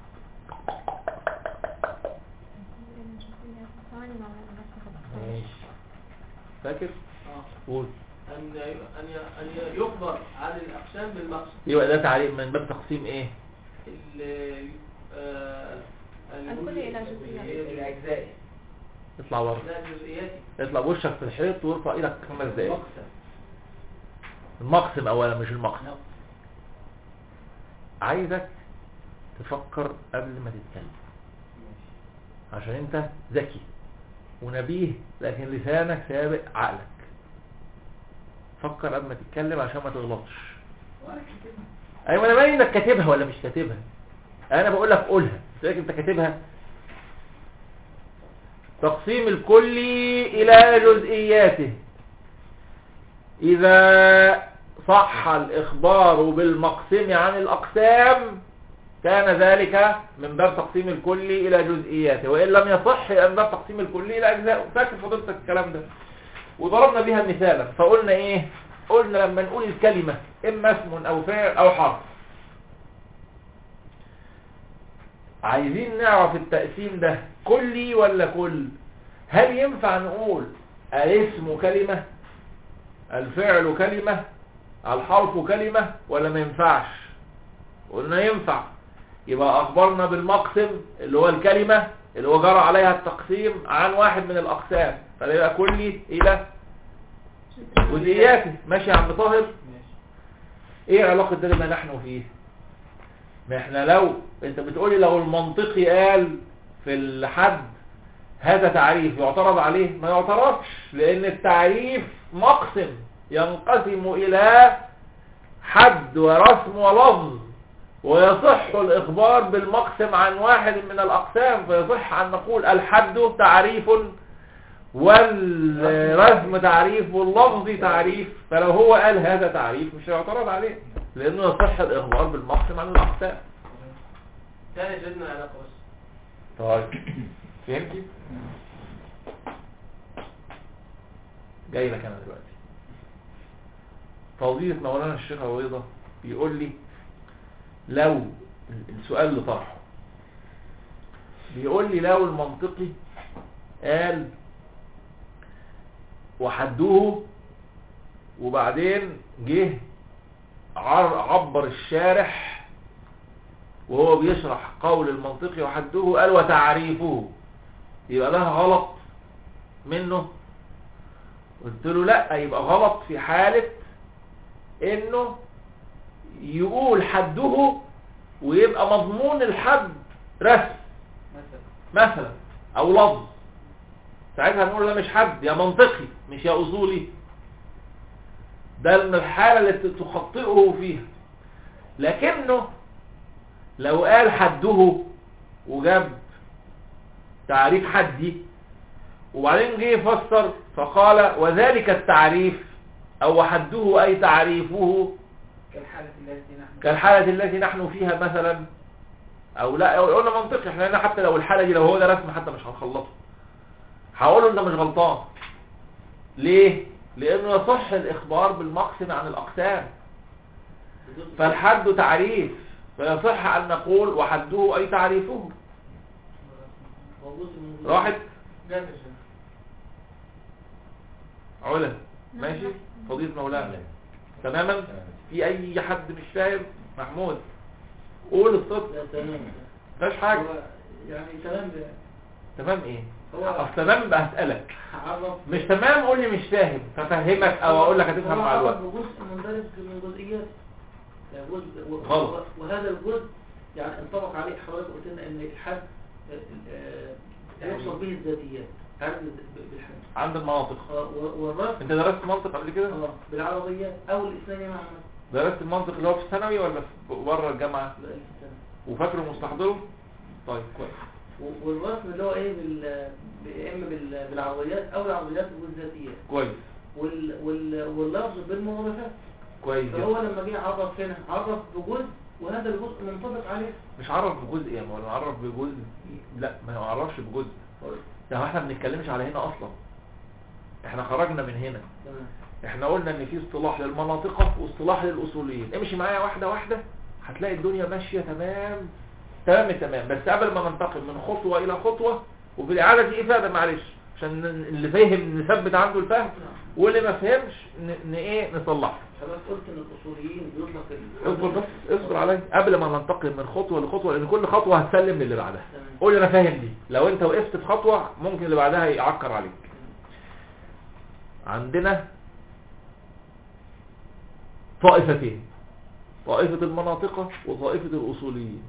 ثواني مع بس خلاص. ماشي فاكر آه. قول أن أن أن يخبر عن الأقسام بالمقصد يبقى ده تعريف من باب تقسيم ايه ال- آه، الكل إلى جزئيات. الأجزاء اطلع بره لا جزئيات اطلع بوشك في الحيط وارفع ايدك خمس دقايق مقسم المقسم اولا مش المقسم نعم. عايزك تفكر قبل ما تتكلم عشان انت ذكي ونبيه لكن لسانك سابق عقلك فكر قبل ما تتكلم عشان ما تغلطش ايوه انا مالي انك كاتبها ولا مش كاتبها انا بقول لك قولها قلت لك انت كاتبها تقسيم الكلي الى جزئياته اذا صح الاخبار بالمقسم عن الاقسام كان ذلك من باب تقسيم الكلي الى جزئياته وان لم يصح يبقى من باب تقسيم الكلي الى اجزاء فاكر فضلتك الكلام ده وضربنا بيها مثالا فقلنا ايه قلنا لما نقول الكلمة اما اسم او فعل او حرف عايزين نعرف التقسيم ده كلي ولا كل هل ينفع نقول الاسم كلمة الفعل كلمة الحرف كلمة ولا ما ينفعش قلنا ينفع يبقى اخبرنا بالمقسم اللي هو الكلمة اللي هو جرى عليها التقسيم عن واحد من الاقسام فيبقى كلي الى جزئياته ماشي يا عم طاهر ايه علاقة ده بما نحن فيه ما احنا لو انت بتقولي لو المنطقي قال في الحد هذا تعريف يعترض عليه ما يعترضش لان التعريف مقسم ينقسم الى حد ورسم ولفظ ويصح الإخبار بالمقسم عن واحد من الأقسام فيصح أن نقول الحد تعريف والرسم تعريف واللفظ تعريف فلو هو قال هذا تعريف مش هيعترض عليه لأنه يصح الإخبار بالمقسم عن الأقسام تاني زدنا علاقة بس طيب فهمتي؟ جاي لك أنا دلوقتي فضيلة مولانا الشيخ عويضة بيقول لي لو السؤال اللي طرحه بيقول لي لو المنطقي قال وحدوه وبعدين جه عر- عبر الشارح وهو بيشرح قول المنطقي وحدوه قال وتعريفه يبقى ده غلط منه قلت له لا يبقى غلط في حالة انه يقول حده ويبقى مضمون الحد رسم مثلا مثلا او لفظ ساعتها نقول ده مش حد يا منطقي مش يا اصولي ده من الحالة اللي تخطئه فيها لكنه لو قال حده وجاب تعريف حدي وبعدين جه يفسر فقال وذلك التعريف او حده اي تعريفه كالحالة التي نحن كالحالة التي نحن فيها مثلا او لا أو قلنا منطقي احنا هنا حتى لو الحالة دي لو هو ده رسم حتى مش هنخلطه هقول له انت مش غلطان ليه لانه يصح الاخبار بالمقسم عن الاقسام فالحد تعريف فيصح ان نقول وحده اي تعريفه موجود من راحت جاز الجنة علا ماشي فضيلة مولانا تماما في اي حد مش فاهم محمود قول الصوت لا تمام مفيش حاجة هو يعني تمام ده تمام ايه هو اصل تمام بقى هسألك عرف مش تمام قول لي مش فاهم ففهمك او اقول لك هتفهم هو مع عرف الوقت بجزء مندرج من جزئيات يعني جزء و- غلط. وهذا الجزء يعني انطبق عليه حضرتك قلت لنا ان الحد آه، آه، يوصف به الذاتيات عند ب- بالحد عند المناطق اه و- والرسم انت درست منطق قبل كده اه بالعربيات او الاسلاميه مع عمل درست المنطق اللي هو في الثانوي ولا في بره الجامعه بقى في سنه وفاكره مستحضره طيب كويس و- والرسم اللي هو ايه بال يا اما بال- بالعربيات او العربيات والذاتيات كويس وال... وال... واللفظ بالمرادفات كويس فهو جدا لما جه عرف هنا عرف بجزء وهذا الجزء منطبق عليه مش عرف بجزء يعني ولا عرف بجزء لا ما هو عرفش بجزء ده هو احنا ما بنتكلمش على هنا اصلا احنا خرجنا من هنا تمام احنا قلنا ان في اصطلاح للمناطق واصطلاح للاصوليين امشي معايا واحده واحده هتلاقي الدنيا ماشيه تمام تمام تمام بس قبل ما ننتقل من خطوه الى خطوه وفي الاعاده دي افاده معلش عشان اللي فاهم نثبت عنده الفهم واللي ما فهمش ن... ن... ايه نصلحه حضرتك قلت ان الاصوليين بيطلق ال- اصبر بس اصبر عليا قبل ما ننتقل من خطوه لخطوه لان كل خطوه هتسلم للي بعدها تمام. قول لي انا فاهم دي لو انت وقفت في خطوه ممكن اللي بعدها يعكر عليك عندنا طائفتين طائفة المناطق وطائفة الأصوليين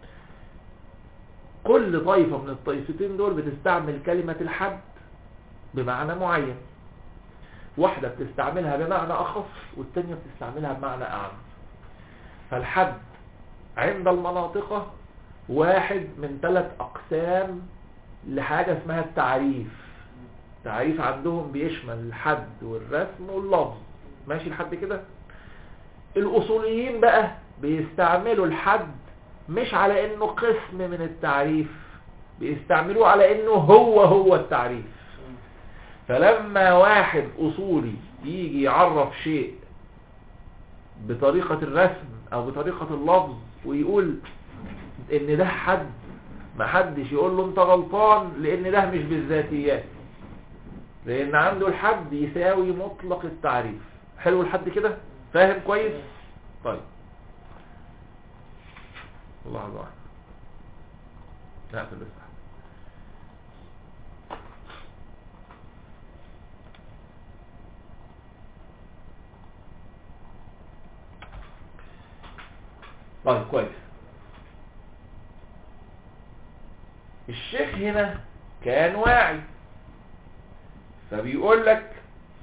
كل طائفة من الطائفتين دول بتستعمل كلمة الحد بمعنى معين واحدة بتستعملها بمعنى أخص والتانية بتستعملها بمعنى أعم فالحد عند المناطق واحد من ثلاث أقسام لحاجة اسمها التعريف تعريف عندهم بيشمل الحد والرسم واللفظ ماشي لحد كده الأصوليين بقى بيستعملوا الحد مش على انه قسم من التعريف بيستعملوه على انه هو هو التعريف فلما واحد أصولي يجي يعرف شيء بطريقة الرسم أو بطريقة اللفظ ويقول إن ده حد ما حدش يقول له أنت غلطان لأن ده مش بالذاتيات لأن عنده الحد يساوي مطلق التعريف حلو الحد كده فاهم كويس طيب الله الله نقفل بس طيب كويس الشيخ هنا كان واعي فبيقول لك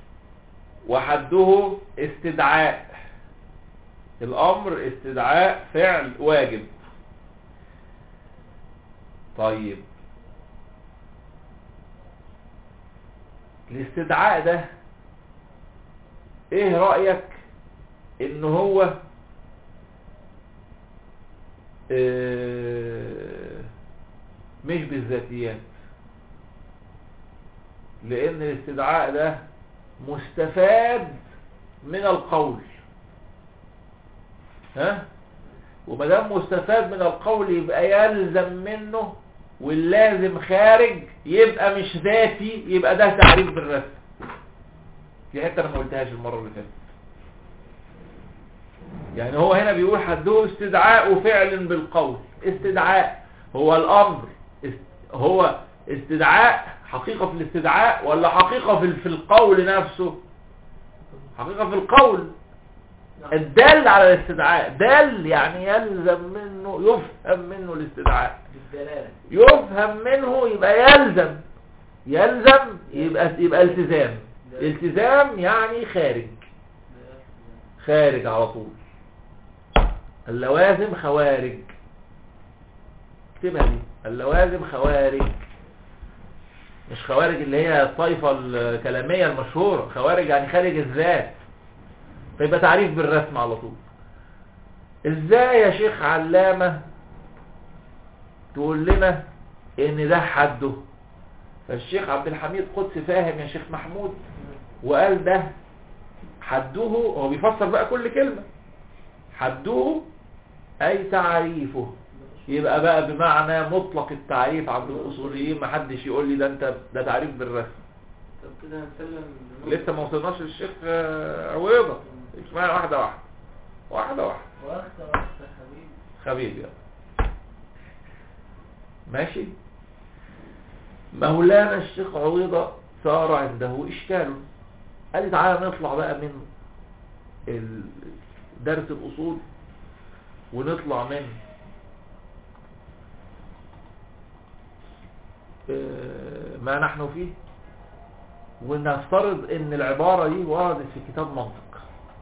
وحده استدعاء الامر استدعاء فعل واجب طيب الاستدعاء ده ايه رأيك ان هو اه مش بالذاتيات لان الاستدعاء ده مستفاد من القول ها ومدام مستفاد من القول يبقى يلزم منه واللازم خارج يبقى مش ذاتي يبقى ده تعريف بالرسم دي حته انا ما قلتهاش المره اللي فاتت يعني هو هنا بيقول حده استدعاء فعل بالقول استدعاء هو الامر است هو استدعاء حقيقة في الاستدعاء ولا حقيقة في في القول نفسه حقيقة في القول الدال على الاستدعاء دال يعني يلزم منه يفهم منه الاستدعاء بالدلالة يفهم منه يبقى يلزم يلزم يبقى يبقى التزام التزام يعني خارج خارج على طول اللوازم خوارج اكتبها دي اللوازم خوارج مش خوارج اللي هي الطائفة الكلامية المشهورة خوارج يعني خارج الذات فيبقى تعريف بالرسم على طول ازاي يا شيخ علامة تقول لنا ان ده حده فالشيخ عبد الحميد قدس فاهم يا شيخ محمود وقال ده حده هو بيفسر بقى كل كلمة حده اي تعريفه يبقى بقى بمعنى مطلق التعريف عند الاصوليين محدش يقول لي ده انت ده تعريف بالرسم طب كده هنسلم لسه ما وصلناش للشيخ آه، عويضة اسمعنا واحدة واحدة واحدة واحدة واخدة واخدة حبيبي خبيب يلا ماشي مولانا الشيخ عويضة صار عنده إشكال قال لي تعالى نطلع بقى من ال- درس الأصول ونطلع من آه، ما نحن فيه ونفترض ان العبارة دي وردت في كتاب منطق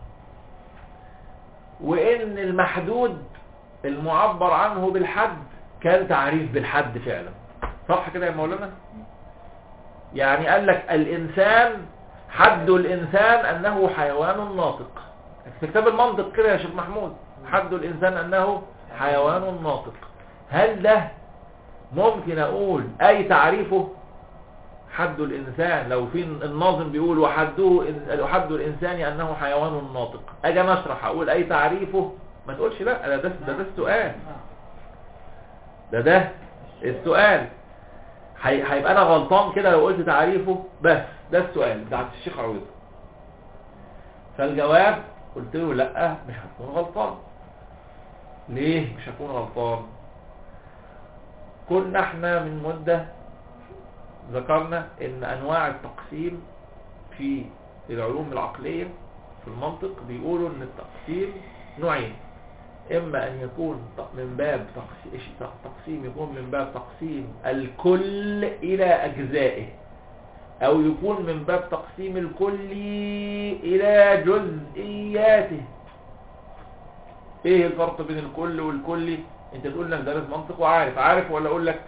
وان المحدود المعبر عنه بالحد كان تعريف بالحد فعلا صح كده يا مولانا يعني قال لك الانسان حد الانسان انه حيوان ناطق في كتاب المنطق كده يا شيخ محمود حد الانسان انه حيوان ناطق هل ده ممكن اقول اي تعريفه حد الانسان لو في الناظم بيقول وحده حد الانسان انه حيوان ناطق اجي أنا اشرح اقول اي تعريفه ما تقولش لا ده ده, ده, ده السؤال ده ده السؤال هي- هيبقى انا غلطان كده لو قلت تعريفه بس ده السؤال بتاع الشيخ عويض فالجواب قلت له لا مش هتكون غلطان ليه مش هكون غلطان كنا احنا من مدة ذكرنا ان انواع التقسيم في العلوم العقلية في المنطق بيقولوا ان التقسيم نوعين اما ان يكون ت- من باب تقسيم, تقسيم يكون من باب تقسيم الكل الى اجزائه او يكون من باب تقسيم الكل الى جزئياته ايه الفرق بين الكل والكلي انت تقول انك دارس منطق وعارف عارف ولا اقول لك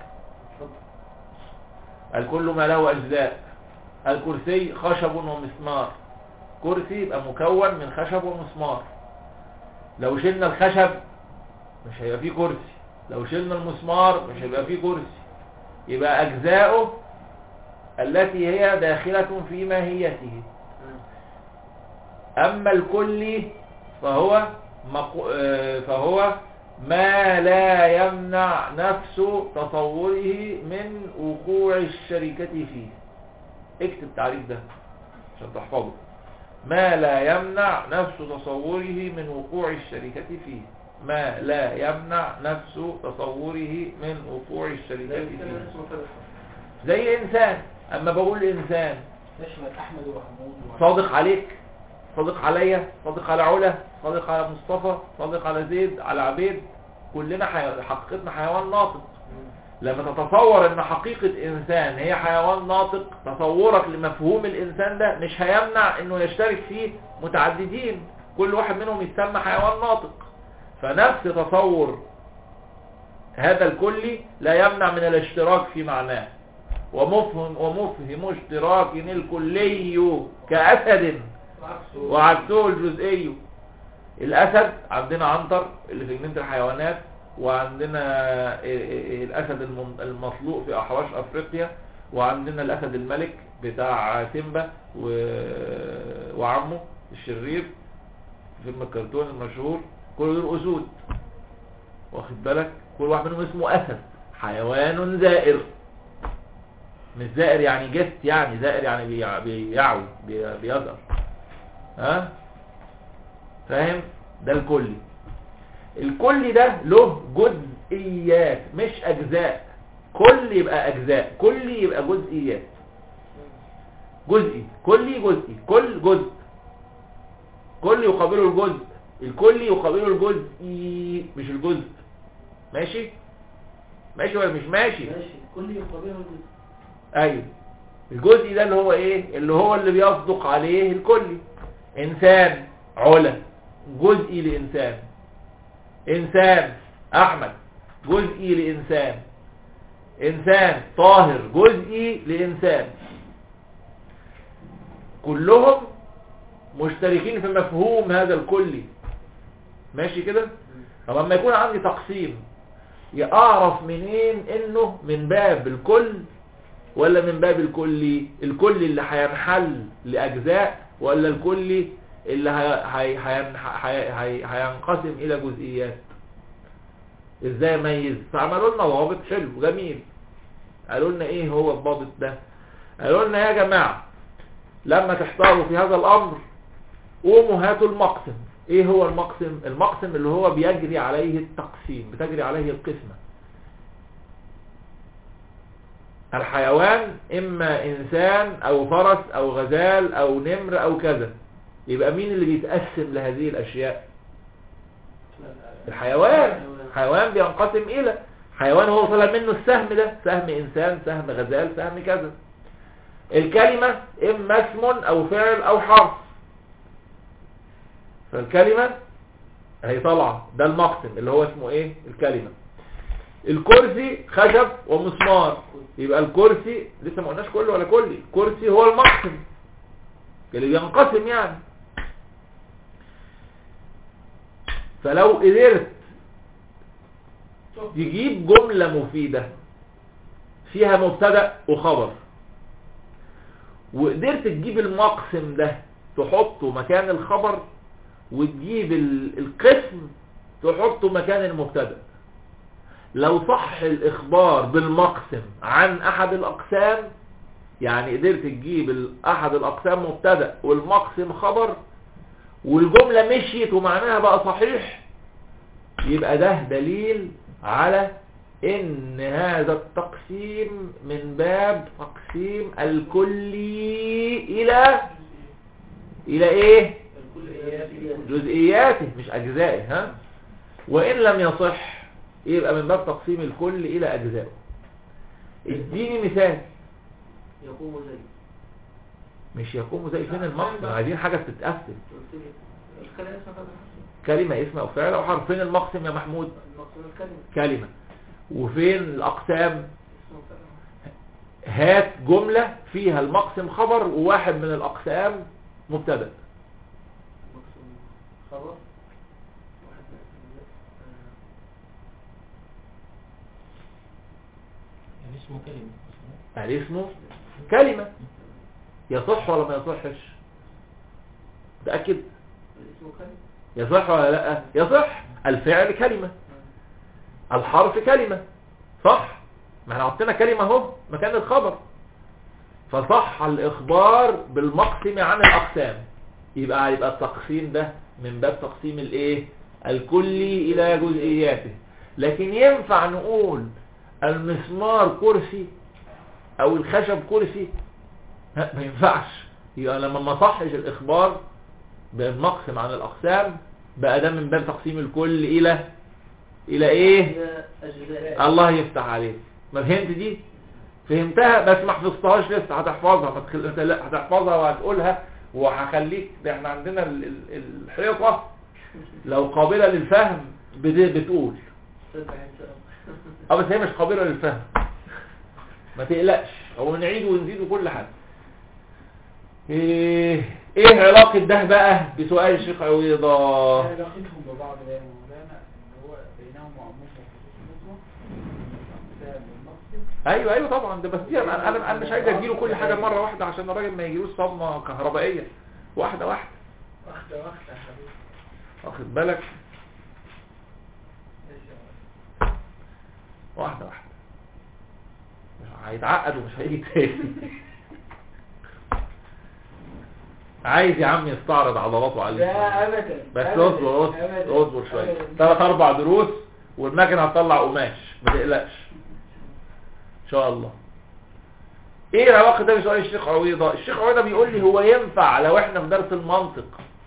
الكل ما له اجزاء الكرسي خشب ومسمار كرسي يبقى مكون من خشب ومسمار لو شلنا الخشب مش هيبقى فيه كرسي لو شلنا المسمار مش هيبقى فيه كرسي يبقى اجزاؤه التي هي داخلة في ماهيته اما الكلي فهو مقو... آه، فهو ما لا يمنع نفس تصوره من وقوع الشركة فيه اكتب تعريف ده عشان تحفظه ما لا يمنع نفس تصوره من وقوع الشركة فيه ما لا يمنع نفس تصوره من وقوع الشركة فيه زي انسان اما بقول انسان تشمل احمد ومحمود و- صادق عليك صادق عليا صادق على علا صادق على مصطفى صادق على زيد على عبيد كلنا حي... حقيقتنا حيوان ناطق لما تتصور ان حقيقة انسان هي حيوان ناطق تصورك لمفهوم الانسان ده مش هيمنع انه يشترك فيه متعددين كل واحد منهم يتسمى حيوان ناطق فنفس تصور هذا الكلي لا يمنع من الاشتراك في معناه ومفهم ومفهم اشتراك الكلي كأسد وعكسه وعكسه الجزئي الأسد عندنا عنتر اللي في جنينة الحيوانات وعندنا الأسد الم- المطلوق في أحراش أفريقيا وعندنا الأسد الملك بتاع سيمبا و- وعمه الشرير فيلم الكرتون المشهور كل دول أسود واخد بالك كل واحد منهم اسمه أسد حيوان زائر مش زائر يعني جست يعني زائر يعني بيع- بيعوي بي- بيزأر ها فاهم ده الكلي الكلي ده له جزئيات مش اجزاء كل يبقى اجزاء كلي يبقى جزئيات جزئي كلي جزئي كل جزء كل يقابله الجزء الكلي يقابله الجزئي مش الجزء ماشي ماشي ولا مش ماشي ماشي كل يقابله الجزء ايوه الجزء ده اللي هو ايه اللي هو اللي بيصدق عليه الكلي انسان علا جزئي لانسان انسان احمد جزئي لانسان انسان طاهر جزئي لانسان كلهم مشتركين في مفهوم هذا الكلي ماشي كده طب لما يكون عندي تقسيم يا اعرف منين انه من باب الكل ولا من باب الكلي الكلي اللي هينحل لاجزاء ولا الكلي اللي هي- هي- هينح- هي- هي- هينقسم الى جزئيات ازاي اميز فعملوا لنا ضوابط حلو جميل قالوا لنا ايه هو الضابط ده قالوا لنا يا جماعه لما تحتاروا في هذا الامر قوموا هاتوا المقسم ايه هو المقسم المقسم اللي هو بيجري عليه التقسيم بتجري عليه القسمه الحيوان اما انسان او فرس او غزال او نمر او كذا يبقى مين اللي بيتقسم لهذه الاشياء الحيوان حيوان بينقسم الى حيوان هو طلع منه السهم ده سهم انسان سهم غزال سهم كذا الكلمة اما اسم او فعل او حرف فالكلمة هي طالعة ده المقسم اللي هو اسمه ايه الكلمة الكرسي خشب ومسمار يبقى الكرسي لسه ما قلناش كله ولا كلي الكرسي هو المقسم اللي بينقسم يعني فلو قدرت تجيب جملة مفيدة فيها مبتدأ وخبر وقدرت تجيب المقسم ده تحطه مكان الخبر وتجيب ال- القسم تحطه مكان المبتدأ لو صح الإخبار بالمقسم عن أحد الأقسام يعني قدرت تجيب ال- أحد الأقسام مبتدأ والمقسم خبر والجملة مشيت ومعناها بقى صحيح يبقى ده دليل على ان هذا التقسيم من باب تقسيم الكلي الى الى ايه جزئياته مش اجزائه ها وان لم يصح يبقى من باب تقسيم الكل الى اجزائه اديني مثال يقوم زي مش يقوم زي فين المقسم عايزين حاجة تتقسم قلت لي الكلام اسمه كذا كلمة اسم او فعل او حرف فين المقسم يا محمود المقصود الكلمة كلمة وفين الاقسام اسمه كذا هات جملة فيها المقسم خبر وواحد من الأقسام مبتدا المقصود خبر واحد من آه، يعني اسمه كلمة يعني اسمه كلمة يصح ولا ما يصحش متأكد اسمه كلمة يصح ولا لا يصح الفعل كلمة الحرف كلمة صح ما احنا حطينا كلمة اهو مكان الخبر فصح الإخبار بالمقسم عن الأقسام يبقى يبقى التقسيم ده من باب تقسيم الايه الكلي إلى جزئياته لكن ينفع نقول المسمار كرسي أو الخشب كرسي ها، ما ينفعش يبقى لما ما صحش الإخبار بالمقسم عن الأقسام بقى ده من باب تقسيم الكل إلى إلى إيه هي أجزاء الله يفتح عليك ما فهمت دي فهمتها بس ما حفظتهاش لسه هتحفظها ما تخل... أنت لا هتحفظها وهتقولها وهخليك ده احنا عندنا ال... ال... الحيطة لو قابلة للفهم بت... بتقول سبع إن شاء الله اه بس هي مش قابلة للفهم ما تقلقش هو نعيد ونزيد وكل حاجة ايه ايه علاقة ده بقى بسؤال الشيخ عويضة علاقتهم ببعض يا مولانا ان هو بينهم وعموم وخصوص مطلق مثال والمقصد ايوه ايوه طبعا ده بس دي انا انا أنا مش عايز اديله كل حاجه مره واحده عشان الراجل ما يجيلوش صدمه كهربائيه واحده واحده واحدة واحدة يا حبيبي واخد بالك ماشي يا مولانا. واحده واحده مش هيتعقد ومش هيجي تاني عايز يا عم يستعرض عضلاته على لا الإنسان. ابدا بس أبداً، اصبر اصبر أبداً، اصبر شويه أبداً. ثلاث اربع دروس والمكنه هتطلع قماش ما تقلقش ان شاء الله ايه العلاقه ده بسؤال الشيخ عويضه الشيخ عويضه بيقول لي هو ينفع لو احنا في درس المنطق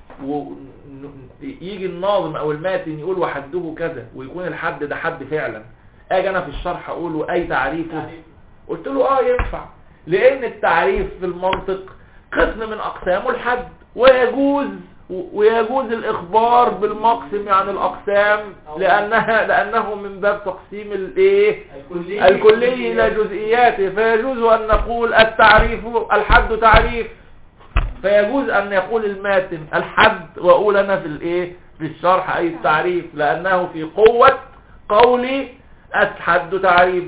ويجي الناظم او الماتن يقول وحده كذا ويكون الحد ده حد فعلا اجي انا في الشرح اقول اي تعريفه قلت له اه ينفع لان التعريف في المنطق قسم من اقسامه الحد ويجوز ويجوز الاخبار بالمقسم عن الاقسام لانها لانه من باب تقسيم الايه الكلية الكلي الى جزئياته فيجوز ان نقول التعريف الحد تعريف فيجوز ان يقول الماتن الحد واقول انا في الايه في الشرح اي التعريف لانه في قوة قولي الحد تعريف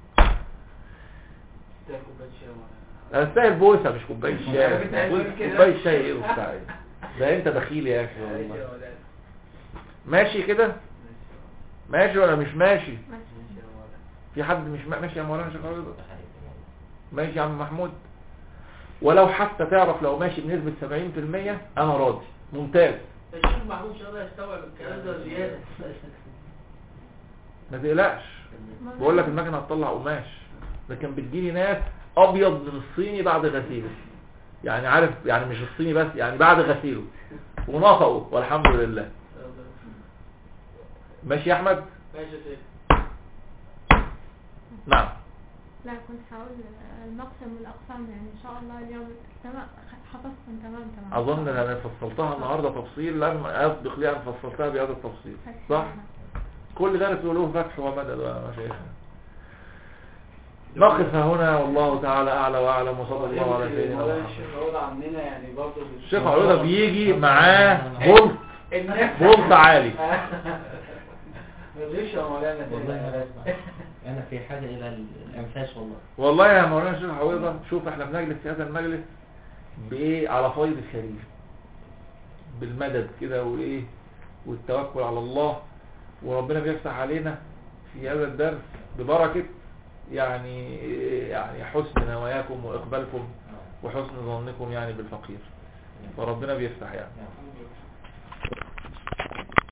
ده كوباية شاي يا مولانا. انا استاهل بوسه مش كوبايه كنت شاي عايز أقول كده. كوبايه شاي ايه وبتاع ايه ده انت بخيل يا اخي ماشي يا والله مولانا. ماشي كده ماشي ماشي ولا مش ماشي ماشي ماشي يا مولانا. في حد مش ما- ماشي يا مولانا شيخ عوض ماشي يا عم محمود ولو حتى تعرف لو ماشي بنسبة 70% انا راضي ممتاز الشيخ محمود ان شاء الله يستوعب الكلام ده زيادة ما تقلقش بقول لك المكنه هتطلع قماش لكن بتجيلي ناس ابيض من الصيني بعد غسيله يعني عارف يعني مش الصيني بس يعني بعد غسيله ونطقوا والحمد لله ماشي يا احمد ماشي يا سيدي نعم لا كنت هقول المقسم والأقسام يعني إن شاء الله اليوم تمام حفظتم تمام تمام اظن ان انا فصلتها النهارده تفصيل لم اسبق لي ان فصلتها بهذا التفصيل صح كل درس له فتح ومدد يا مشايخنا نقف هنا والله تعالى اعلى واعلم وصلى الله على سيدنا مولانا محمد الشيخ عودة عندنا يعني برضه بت- الشيخ عروضه بيجي معاه بولت النفس بولت عالي ما تغش يا مولانا والله انا بسمع انا في حاجة الى الانفاس والله والله يا مولانا الشيخ عويضة شوف احنا بنجلس في هذا المجلس بايه على فيض الخليل بالمدد كده وايه والتوكل على الله وربنا بيفتح علينا في هذا الدرس ببركة يعني يعني حسن نواياكم واقبالكم وحسن ظنكم يعني بالفقير فربنا بيفتح يعني نعم.